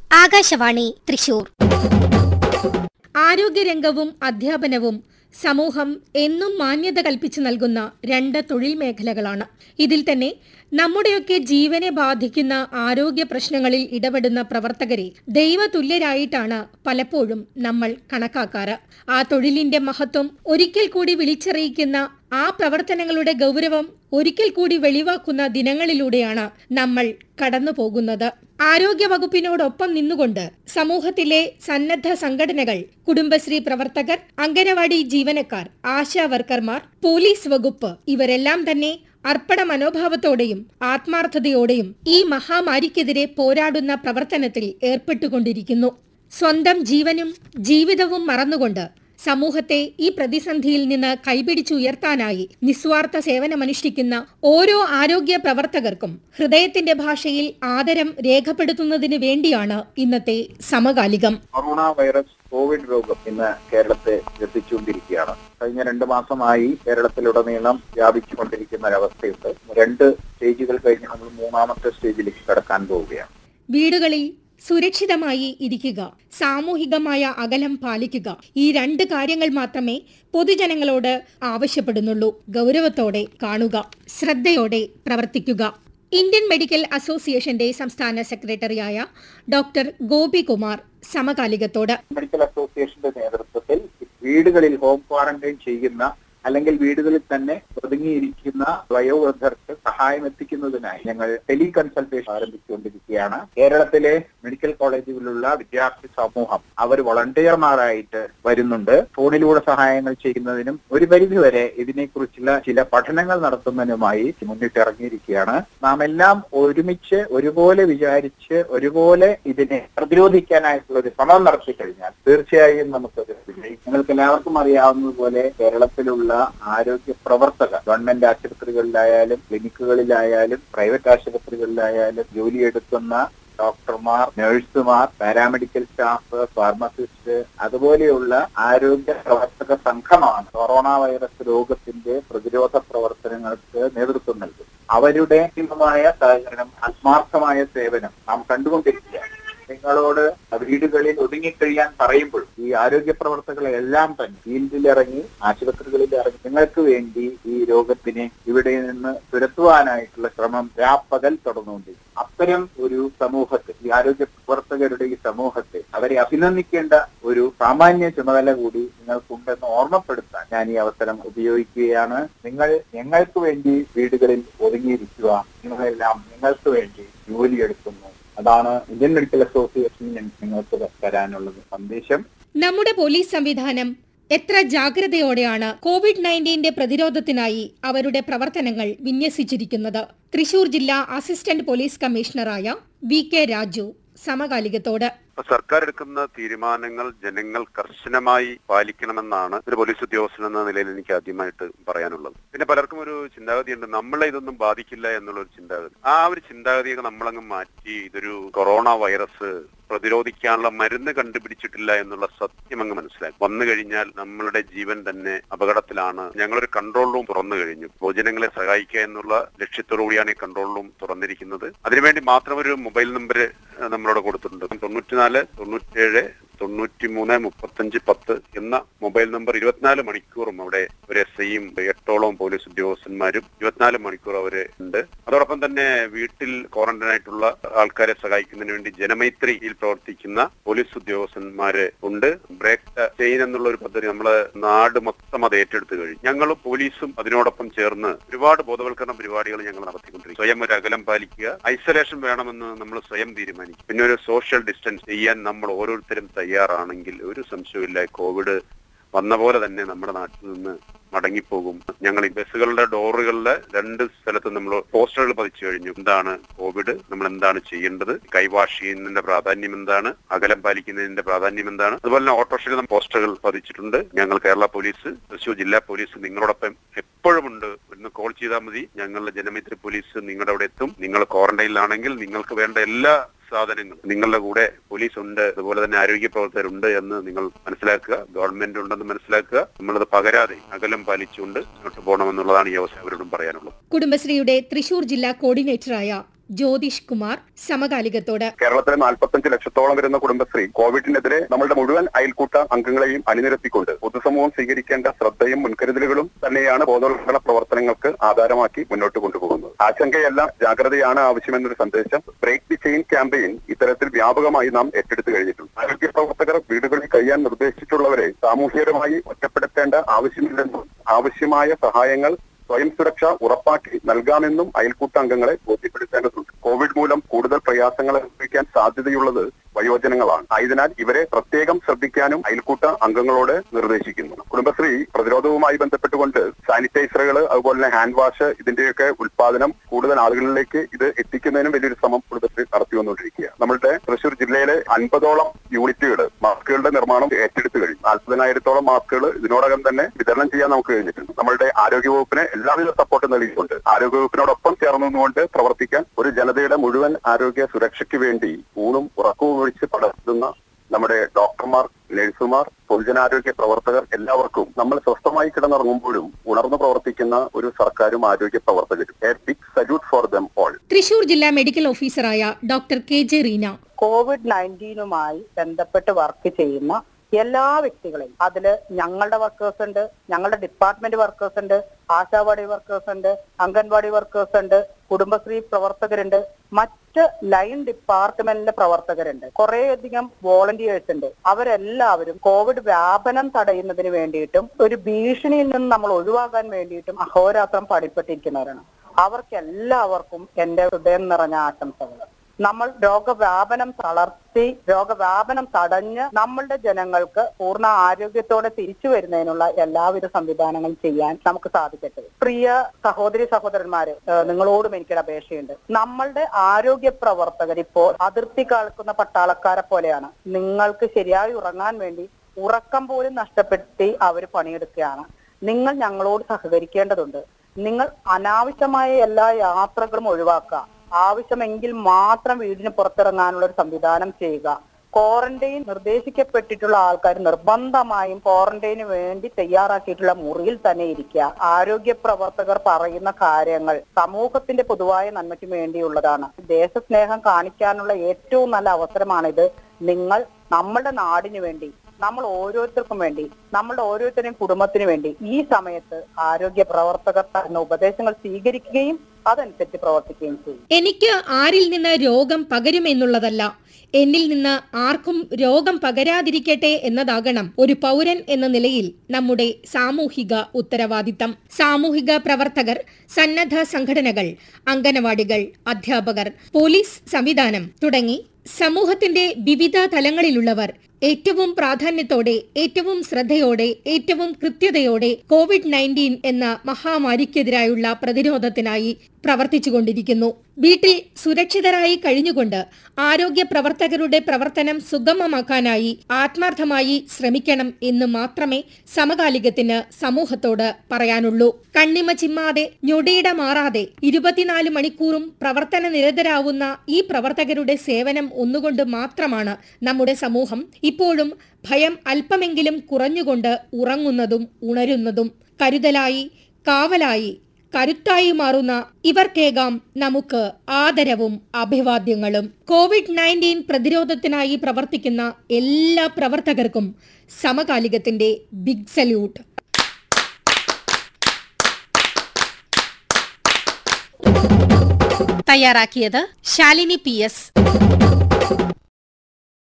ആകാശവാണി തൃശൂർ ആരോഗ്യരംഗവും അധ്യാപനവും സമൂഹം എന്നും മാന്യത കൽപ്പിച്ചു നൽകുന്ന രണ്ട് തൊഴിൽ മേഖലകളാണ് ഇതിൽ തന്നെ നമ്മുടെയൊക്കെ ജീവനെ ബാധിക്കുന്ന ആരോഗ്യ പ്രശ്നങ്ങളിൽ ഇടപെടുന്ന പ്രവർത്തകരെ ദൈവതുല്യരായിട്ടാണ് പലപ്പോഴും നമ്മൾ കണക്കാക്കാറ് ആ തൊഴിലിന്റെ മഹത്വം ഒരിക്കൽ കൂടി വിളിച്ചറിയിക്കുന്ന ആ പ്രവർത്തനങ്ങളുടെ ഗൗരവം ഒരിക്കൽ കൂടി വെളിവാക്കുന്ന ദിനങ്ങളിലൂടെയാണ് നമ്മൾ കടന്നു പോകുന്നത് ആരോഗ്യ വകുപ്പിനോടൊപ്പം നിന്നുകൊണ്ട് സമൂഹത്തിലെ സന്നദ്ധ സംഘടനകൾ കുടുംബശ്രീ പ്രവർത്തകർ അംഗനവാടി ജീവനക്കാർ ആശാ വർക്കർമാർ പോലീസ് വകുപ്പ് ഇവരെല്ലാം തന്നെ അർപ്പണ മനോഭാവത്തോടെയും ആത്മാർത്ഥതയോടെയും ഈ മഹാമാരിക്കെതിരെ പോരാടുന്ന പ്രവർത്തനത്തിൽ ഏർപ്പെട്ടുകൊണ്ടിരിക്കുന്നു സ്വന്തം ജീവനും ജീവിതവും മറന്നുകൊണ്ട് സമൂഹത്തെ ഈ പ്രതിസന്ധിയിൽ നിന്ന് കൈപിടിച്ചുയർത്താനായി നിസ്വാർത്ഥ സേവനമനുഷ്ഠിക്കുന്ന ഓരോ ആരോഗ്യ പ്രവർത്തകർക്കും ഹൃദയത്തിന്റെ ഭാഷയിൽ ആദരം രേഖപ്പെടുത്തുന്നതിന് വേണ്ടിയാണ് ഇന്നത്തെ സമകാലികം കൊറോണ വൈറസ് കോവിഡ് രോഗം ഇന്ന് കേരളത്തെ എത്തിച്ചുകൊണ്ടിരിക്കുകയാണ് കഴിഞ്ഞ രണ്ട് മാസമായി കേരളത്തിലുടനീളം വ്യാപിച്ചുകൊണ്ടിരിക്കുന്ന ഒരവസ്ഥയുണ്ട് രണ്ട് സ്റ്റേജുകൾ കഴിഞ്ഞ് നമ്മൾ മൂന്നാമത്തെ സ്റ്റേജിലേക്ക് കടക്കാൻ പോവുകയാണ് വീടുകളിൽ സുരക്ഷിതമായി ഇരിക്കുക സാമൂഹികമായ അകലം പാലിക്കുക ഈ രണ്ട് കാര്യങ്ങൾ മാത്രമേ പൊതുജനങ്ങളോട് ആവശ്യപ്പെടുന്നുള്ളൂ ഗൗരവത്തോടെ കാണുക ശ്രദ്ധയോടെ പ്രവർത്തിക്കുക ഇന്ത്യൻ മെഡിക്കൽ അസോസിയേഷന്റെ സംസ്ഥാന സെക്രട്ടറിയായ ഡോക്ടർ ഗോപികുമാർ സമകാലികത്തോട് മെഡിക്കൽ അസോസിയേഷന്റെ നേതൃത്വത്തിൽ വീടുകളിൽ ഹോം ക്വാറന്റൈൻ ചെയ്യുന്ന അല്ലെങ്കിൽ വീടുകളിൽ തന്നെ ഒതുങ്ങിയിരിക്കുന്ന വയോവൃദ്ധർക്ക് സഹായം എത്തിക്കുന്നതിനായി ഞങ്ങൾ ടെലി കൺസൾട്ടേഷൻ ആരംഭിച്ചുകൊണ്ടിരിക്കുകയാണ് കേരളത്തിലെ മെഡിക്കൽ കോളേജുകളിലുള്ള വിദ്യാർത്ഥി സമൂഹം അവർ വളണ്ടിയർമാരായിട്ട് വരുന്നുണ്ട് ഫോണിലൂടെ സഹായങ്ങൾ ചെയ്യുന്നതിനും ഒരു പരിധിവരെ ഇതിനെക്കുറിച്ചുള്ള ചില പഠനങ്ങൾ നടത്തുന്നതിനുമായി മുന്നിട്ടിറങ്ങിയിരിക്കുകയാണ് നാം എല്ലാം ഒരുമിച്ച് ഒരുപോലെ വിചാരിച്ച് ഒരുപോലെ ഇതിനെ പ്രതിരോധിക്കാനായിട്ടുള്ള ഒരു ശ്രമം നടത്തി കഴിഞ്ഞാൽ തീർച്ചയായും നമുക്കത് വിജയിക്കും നിങ്ങൾക്ക് എല്ലാവർക്കും അറിയാവുന്നതുപോലെ കേരളത്തിലുള്ള ആരോഗ്യ പ്രവർത്തകർ ഗവൺമെന്റ് ആശുപത്രികളിലായാലും ക്ലിനിക്കുകളിലായാലും പ്രൈവറ്റ് ആശുപത്രികളിലായാലും ജോലിയെടുക്കുന്ന ഡോക്ടർമാർ നഴ്സുമാർ പാരാമെഡിക്കൽ സ്റ്റാഫ് ഫാർമസിസ്റ്റ് അതുപോലെയുള്ള ആരോഗ്യ പ്രവർത്തക സംഘമാണ് കൊറോണ വൈറസ് രോഗത്തിന്റെ പ്രതിരോധ പ്രവർത്തനങ്ങൾക്ക് നേതൃത്വം നൽകുന്നത് അവരുടെ അന്തിമമായ സഹകരണം ആത്മാർത്ഥമായ സേവനം നാം കണ്ടുകൊണ്ടിരിക്കുകയാണ് നിങ്ങളോട് വീടുകളിൽ ഒതുങ്ങിക്കഴിയാൻ പറയുമ്പോൾ ഈ ആരോഗ്യ പ്രവർത്തകരെല്ലാം തന്നെ ഫീൽഡിലിറങ്ങി ആശുപത്രികളിൽ ഇറങ്ങി നിങ്ങൾക്ക് വേണ്ടി ഈ രോഗത്തിനെ ഇവിടെ നിന്ന് തുരത്തുവാനായിട്ടുള്ള ശ്രമം രാപ്പകൽ തുടർന്നുകൊണ്ടിരിക്കും അത്തരം ഒരു സമൂഹത്തെ ഈ ആരോഗ്യ പ്രവർത്തകരുടെ ഈ സമൂഹത്തെ അവരെ അഭിനന്ദിക്കേണ്ട ഒരു സാമാന്യ ചുമതല കൂടി നിങ്ങൾക്കുണ്ടെന്ന് ഓർമ്മപ്പെടുത്താൻ ഞാൻ ഈ അവസരം ഉപയോഗിക്കുകയാണ് നിങ്ങൾ ഞങ്ങൾക്ക് വേണ്ടി വീടുകളിൽ ഒതുങ്ങിയിരിക്കുക നിങ്ങളെല്ലാം നിങ്ങൾക്ക് വേണ്ടി ജോലിയെടുക്കുന്നു അതാണ് ഇന്ത്യൻ മെഡിക്കൽ അസോസിയേഷൻ നിങ്ങൾക്ക് തരാനുള്ളത് സന്ദേശം നമ്മുടെ പോലീസ് സംവിധാനം എത്ര ജാഗ്രതയോടെയാണ് കോവിഡ് നയൻറ്റീന്റെ പ്രതിരോധത്തിനായി അവരുടെ പ്രവർത്തനങ്ങൾ വിന്യസിച്ചിരിക്കുന്നത് തൃശൂർ ജില്ലാ അസിസ്റ്റന്റ് പോലീസ് കമ്മീഷണറായ വി കെ രാജു സമകാലികത്തോട് അപ്പൊ സർക്കാർ എടുക്കുന്ന തീരുമാനങ്ങൾ ജനങ്ങൾ കർശനമായി പാലിക്കണമെന്നാണ് ഒരു പോലീസ് ഉദ്യോഗസ്ഥൻ എന്ന നിലയിൽ എനിക്ക് ആദ്യമായിട്ട് പറയാനുള്ളത് പിന്നെ പലർക്കും ഒരു ചിന്താഗതിയുണ്ട് നമ്മളെ ഇതൊന്നും ബാധിക്കില്ല എന്നുള്ള ഒരു ചിന്താഗതി ആ ഒരു ചിന്താഗതിയൊക്കെ നമ്മളങ്ങ് മാറ്റി ഇതൊരു കൊറോണ വൈറസ് പ്രതിരോധിക്കാനുള്ള മരുന്ന് കണ്ടുപിടിച്ചിട്ടില്ല എന്നുള്ള സത്യം അങ്ങ് മനസ്സിലാക്കി വന്നു കഴിഞ്ഞാൽ നമ്മളുടെ ജീവൻ തന്നെ അപകടത്തിലാണ് ഞങ്ങളൊരു കൺട്രോൾ റൂം തുറന്നു കഴിഞ്ഞു പൊതുജനങ്ങളെ സഹായിക്കുക എന്നുള്ള ലക്ഷ്യത്തോടു കൂടിയാണ് ഈ കൺട്രോൾ റൂം തുറന്നിരിക്കുന്നത് അതിനുവേണ്ടി മാത്രം ഒരു മൊബൈൽ നമ്പർ നമ്മളോട് കൊടുത്തിട്ടുണ്ട് തൊണ്ണൂറ്റിനാല് തൊണ്ണൂറ്റേഴ് തൊണ്ണൂറ്റി മൂന്ന് മുപ്പത്തഞ്ച് പത്ത് എന്ന മൊബൈൽ നമ്പർ ഇരുപത്തിനാല് മണിക്കൂറും അവിടെ ഒരു എസ് ഐയും എട്ടോളം പോലീസ് ഉദ്യോഗസ്ഥന്മാരും ഇരുപത്തിനാല് മണിക്കൂർ അവര് ഉണ്ട് അതോടൊപ്പം തന്നെ വീട്ടിൽ ക്വാറന്റൈൻ ആയിട്ടുള്ള ആൾക്കാരെ സഹായിക്കുന്നതിന് വേണ്ടി ജനമൈത്രിയിൽ പ്രവർത്തിക്കുന്ന പോലീസ് ഉദ്യോഗസ്ഥന്മാര് ഉണ്ട് ബ്രേക്ക് ചെയിൻ എന്നുള്ള ഒരു പദ്ധതി നമ്മള് നാട് മൊത്തം അത് ഏറ്റെടുത്തു കഴിഞ്ഞു ഞങ്ങളും പോലീസും അതിനോടൊപ്പം ചേർന്ന് ഒരുപാട് ബോധവൽക്കരണ പരിപാടികൾ ഞങ്ങൾ നടത്തിക്കൊണ്ടിരിക്കും സ്വയം ഒരു അകലം പാലിക്കുക ഐസൊലേഷൻ വേണമെന്ന് നമ്മൾ സ്വയം തീരുമാനിക്കും പിന്നെ ഒരു സോഷ്യൽ ഡിസ്റ്റൻസ് ചെയ്യാൻ നമ്മൾ ഓരോരുത്തരും തയ്യാറാണെങ്കിൽ ഒരു സംശയമില്ല കോവിഡ് വന്ന പോലെ തന്നെ നമ്മുടെ നാട്ടിൽ നിന്ന് മടങ്ങിപ്പോകും ഞങ്ങൾ ഈ ബസ്സുകളുടെ ഡോറുകളിലെ രണ്ട് സ്ഥലത്തും നമ്മൾ പോസ്റ്ററുകൾ പതിച്ചു കഴിഞ്ഞു എന്താണ് കോവിഡ് നമ്മൾ എന്താണ് ചെയ്യേണ്ടത് കൈവാഷ് ചെയ്യുന്നതിന്റെ പ്രാധാന്യം എന്താണ് അകലം പാലിക്കുന്നതിന്റെ പ്രാധാന്യം എന്താണ് അതുപോലെ തന്നെ ഓട്ടോറിക്ഷയിൽ നമ്മൾ പോസ്റ്ററുകൾ പതിച്ചിട്ടുണ്ട് ഞങ്ങൾ കേരള പോലീസ് തൃശൂർ ജില്ലാ പോലീസ് നിങ്ങളോടൊപ്പം എപ്പോഴും ഉണ്ട് ഒന്ന് കോൾ ചെയ്താൽ മതി ഞങ്ങളുടെ ജനമിത്രി പോലീസ് നിങ്ങളുടെ അവിടെ എത്തും നിങ്ങൾ ക്വാറന്റൈനിലാണെങ്കിൽ നിങ്ങൾക്ക് വേണ്ട എല്ലാ സാധനങ്ങൾ നിങ്ങളുടെ കൂടെ പോലീസ് ഉണ്ട് അതുപോലെ തന്നെ ആരോഗ്യ പ്രവർത്തകരുണ്ട് എന്ന് നിങ്ങൾ മനസ്സിലാക്കുക ഗവൺമെന്റ് ഉണ്ടെന്ന് മനസ്സിലാക്കുക നമ്മളത് പകരാതെ അകലം പാലിച്ചുകൊണ്ട് മുന്നോട്ട് പോകണമെന്നുള്ളതാണ് ഈ അവസരം അവരോടും പറയാനുള്ളത് കുടുംബശ്രീയുടെ തൃശൂർ ജില്ലാ കോർഡിനേറ്ററായ ജ്യോതിഷ് കുമാർ സമകാലികത്തോട് കേരളത്തിലെ നാൽപ്പത്തഞ്ച് ലക്ഷത്തോളം വരുന്ന കുടുംബശ്രീ കോവിഡിനെതിരെ നമ്മളുടെ മുഴുവൻ അയൽക്കൂട്ട അംഗങ്ങളെയും അണിനിരത്തിക്കൊണ്ട് പൊതുസമൂഹം സ്വീകരിക്കേണ്ട ശ്രദ്ധയും മുൻകരുതലുകളും തന്നെയാണ് ബോധവൽക്കരണ പ്രവർത്തനങ്ങൾക്ക് ആധാരമാക്കി മുന്നോട്ട് കൊണ്ടുപോകുന്നത് ആശങ്കയല്ല ജാഗ്രതയാണ് ആവശ്യമെന്നൊരു സന്ദേശം ബ്രേക്ക് ദി ചെയിൻ ക്യാമ്പയിൻ ഇത്തരത്തിൽ വ്യാപകമായി നാം ഏറ്റെടുത്തു കഴിഞ്ഞിട്ടുണ്ട് ആരോഗ്യ പ്രവർത്തകർ വീടുകളിൽ കഴിയാൻ നിർദ്ദേശിച്ചിട്ടുള്ളവരെ സാമൂഹികമായി ഒറ്റപ്പെടുത്തേണ്ട ആവശ്യമില്ലെന്നും ആവശ്യമായ സഹായങ്ങൾ സ്വയം സുരക്ഷ ഉറപ്പാക്കി നൽകാമെന്നും അയൽക്കൂട്ട അംഗങ്ങളെ ബോധ്യപ്പെടുത്തേണ്ടതുണ്ട് കോവിഡ് മൂലം കൂടുതൽ പ്രയാസങ്ങൾ അനുഭവിക്കാൻ സാധ്യതയുള്ളത് വയോജനങ്ങളാണ് ആയതിനാൽ ഇവരെ പ്രത്യേകം ശ്രദ്ധിക്കാനും അയൽക്കൂട്ട അംഗങ്ങളോട് നിർദ്ദേശിക്കുന്നു കുടുംബശ്രീ പ്രതിരോധവുമായി ബന്ധപ്പെട്ടുകൊണ്ട് സാനിറ്റൈസറുകൾ അതുപോലെ തന്നെ ഹാൻഡ് വാഷ് ഇതിന്റെയൊക്കെ ഉൽപാദനം കൂടുതൽ ആളുകളിലേക്ക് ഇത് എത്തിക്കുന്നതിനും വലിയൊരു ശ്രമം കുടുംബശ്രീ നടത്തി വന്നുകൊണ്ടിരിക്കുകയാണ് നമ്മളുടെ തൃശൂർ ജില്ലയിലെ അൻപതോളം യൂണിറ്റുകൾ മാസ്കുകളുടെ നിർമ്മാണം ഏറ്റെടുത്തു കഴിഞ്ഞു നാൽപ്പതിനായിരത്തോളം മാസ്കുകൾ ഇതിനോടകം തന്നെ വിതരണം ചെയ്യാൻ നമുക്ക് കഴിഞ്ഞിട്ടുണ്ട് നമ്മളുടെ ആരോഗ്യവകുപ്പിന് എല്ലാവിധ സപ്പോർട്ടും നൽകിയിട്ടുണ്ട് ആരോഗ്യവകുപ്പിനോടൊപ്പം ചേർന്നുകൊണ്ട് പ്രവർത്തിക്കാൻ ഒരു ജനതയുടെ മുഴുവൻ ആരോഗ്യ സുരക്ഷയ്ക്ക് വേണ്ടി ഊണും ഉറക്കവും ഒഴിച്ച് പടർത്തുന്ന നമ്മുടെ ഡോക്ടർമാർ നഴ്സുമാർ പൊതുജനാരോഗ്യ പ്രവർത്തകർ എല്ലാവർക്കും നമ്മൾ സ്വസ്ഥമായി കിടന്നുറങ്ങുമ്പോഴും ഉണർന്നു പ്രവർത്തിക്കുന്ന ഒരു സർക്കാരും ആരോഗ്യ പ്രവർത്തകരും a big salute for them all Thrissur ജില്ലാ മെഡിക്കൽ ഓഫീസറായ doctor K J Reena COVID നയൻറ്റീനുമായി ബന്ധപ്പെട്ട് വർക്ക് ചെയ്യുന്ന എല്ലാ വ്യക്തികളെയും അതില് ഞങ്ങളുടെ വർക്കേഴ്സ് ഉണ്ട് ഞങ്ങളുടെ ഡിപ്പാർട്ട്മെന്റ് വർക്കേഴ്സ് ഉണ്ട് ആശാവാടി വർക്കേഴ്സ് ഉണ്ട് അംഗൻവാടി വർക്കേഴ്സ് ഉണ്ട് കുടുംബശ്രീ പ്രവർത്തകരുണ്ട് മറ്റ് ലൈൻ ഡിപ്പാർട്ട്മെന്റിലെ പ്രവർത്തകരുണ്ട് കുറേയധികം വോളണ്ടിയേഴ്സ് ഉണ്ട് അവരെല്ലാവരും കോവിഡ് വ്യാപനം തടയുന്നതിന് വേണ്ടിയിട്ടും ഒരു ഭീഷണിയിൽ നിന്ന് നമ്മൾ ഒഴിവാക്കാൻ വേണ്ടിയിട്ടും അഹോരാത്രം പടിപ്പെട്ടിരിക്കുന്നവരാണ് അവർക്കെല്ലാവർക്കും എന്റെ ഹൃദയം നിറഞ്ഞ ആശംസകൾ നമ്മൾ രോഗവ്യാപനം തളർത്തി രോഗവ്യാപനം തടഞ്ഞ് നമ്മളുടെ ജനങ്ങൾക്ക് പൂർണ്ണ ആരോഗ്യത്തോടെ തിരിച്ചു വരുന്നതിനുള്ള എല്ലാവിധ സംവിധാനങ്ങളും ചെയ്യാൻ നമുക്ക് സാധിക്കട്ടെ പ്രിയ സഹോദരി സഹോദരന്മാര് ഏഹ് നിങ്ങളോടും എനിക്കൊരു അപേക്ഷയുണ്ട് നമ്മളുടെ ആരോഗ്യ പ്രവർത്തകർ ഇപ്പോൾ അതിർത്തി കാൽക്കുന്ന പട്ടാളക്കാരെ പോലെയാണ് നിങ്ങൾക്ക് ശരിയായി ഉറങ്ങാൻ വേണ്ടി ഉറക്കം പോലും നഷ്ടപ്പെടുത്തി അവർ പണിയെടുക്കുകയാണ് നിങ്ങൾ ഞങ്ങളോട് സഹകരിക്കേണ്ടതുണ്ട് നിങ്ങൾ അനാവശ്യമായ എല്ലാ യാത്രകളും ഒഴിവാക്കുക ആവശ്യമെങ്കിൽ മാത്രം വീടിന് പുറത്തിറങ്ങാനുള്ള ഒരു സംവിധാനം ചെയ്യുക ക്വാറന്റൈൻ നിർദ്ദേശിക്കപ്പെട്ടിട്ടുള്ള ആൾക്കാർ നിർബന്ധമായും ക്വാറന്റൈന് വേണ്ടി തയ്യാറാക്കിയിട്ടുള്ള മുറിയിൽ തന്നെ ഇരിക്കുക ആരോഗ്യ പ്രവർത്തകർ പറയുന്ന കാര്യങ്ങൾ സമൂഹത്തിന്റെ പൊതുവായ നന്മയ്ക്ക് വേണ്ടിയുള്ളതാണ് ദേശസ്നേഹം കാണിക്കാനുള്ള ഏറ്റവും നല്ല അവസരമാണിത് നിങ്ങൾ നമ്മുടെ നാടിന് വേണ്ടി നമ്മൾ ഓരോരുത്തർക്കും വേണ്ടി നമ്മളുടെ ഓരോരുത്തരുടെയും കുടുംബത്തിന് വേണ്ടി ഈ സമയത്ത് ആരോഗ്യ പ്രവർത്തകർ തരുന്ന ഉപദേശങ്ങൾ സ്വീകരിക്കുകയും അതനുസരിച്ച് പ്രവർത്തിക്കുകയും ചെയ്യും എനിക്ക് ആരിൽ നിന്ന് രോഗം പകരുമെന്നുള്ളതല്ല എന്നിൽ നിന്ന് ആർക്കും രോഗം പകരാതിരിക്കട്ടെ എന്നതാകണം ഒരു പൗരൻ എന്ന നിലയിൽ നമ്മുടെ സാമൂഹിക ഉത്തരവാദിത്തം സാമൂഹിക പ്രവർത്തകർ സന്നദ്ധ സംഘടനകൾ അംഗനവാടികൾ അധ്യാപകർ പോലീസ് സംവിധാനം തുടങ്ങി സമൂഹത്തിന്റെ വിവിധ തലങ്ങളിലുള്ളവർ ഏറ്റവും പ്രാധാന്യത്തോടെ ഏറ്റവും ശ്രദ്ധയോടെ ഏറ്റവും കൃത്യതയോടെ കോവിഡ് നയൻറ്റീൻ എന്ന മഹാമാരിക്കെതിരായുള്ള പ്രതിരോധത്തിനായി പ്രവർത്തിച്ചുകൊണ്ടിരിക്കുന്നു വീട്ടിൽ സുരക്ഷിതരായി കഴിഞ്ഞുകൊണ്ട് ആരോഗ്യ പ്രവർത്തകരുടെ പ്രവർത്തനം സുഗമമാക്കാനായി ആത്മാർത്ഥമായി ശ്രമിക്കണം എന്ന് മാത്രമേ സമകാലികത്തിന് സമൂഹത്തോട് പറയാനുള്ളൂ കണ്ണിമ ചിമ്മാതെ ഞൊടിയിട മാറാതെ ഇരുപത്തിനാല് മണിക്കൂറും പ്രവർത്തന നിരതരാവുന്ന ഈ പ്രവർത്തകരുടെ സേവനം ഒന്നുകൊണ്ട് മാത്രമാണ് നമ്മുടെ സമൂഹം ഇപ്പോഴും ഭയം അല്പമെങ്കിലും കുറഞ്ഞുകൊണ്ട് ഉറങ്ങുന്നതും ഉണരുന്നതും കരുതലായി കാവലായി കരുത്തായി മാറുന്ന ഇവർക്കേകാം നമുക്ക് ആദരവും അഭിവാദ്യങ്ങളും കോവിഡ് നയൻറ്റീൻ പ്രതിരോധത്തിനായി പ്രവർത്തിക്കുന്ന എല്ലാ പ്രവർത്തകർക്കും സമകാലികത്തിന്റെ ബിഗ് സല്യൂട്ട് തയ്യാറാക്കിയത് ശാലിനി പി എസ്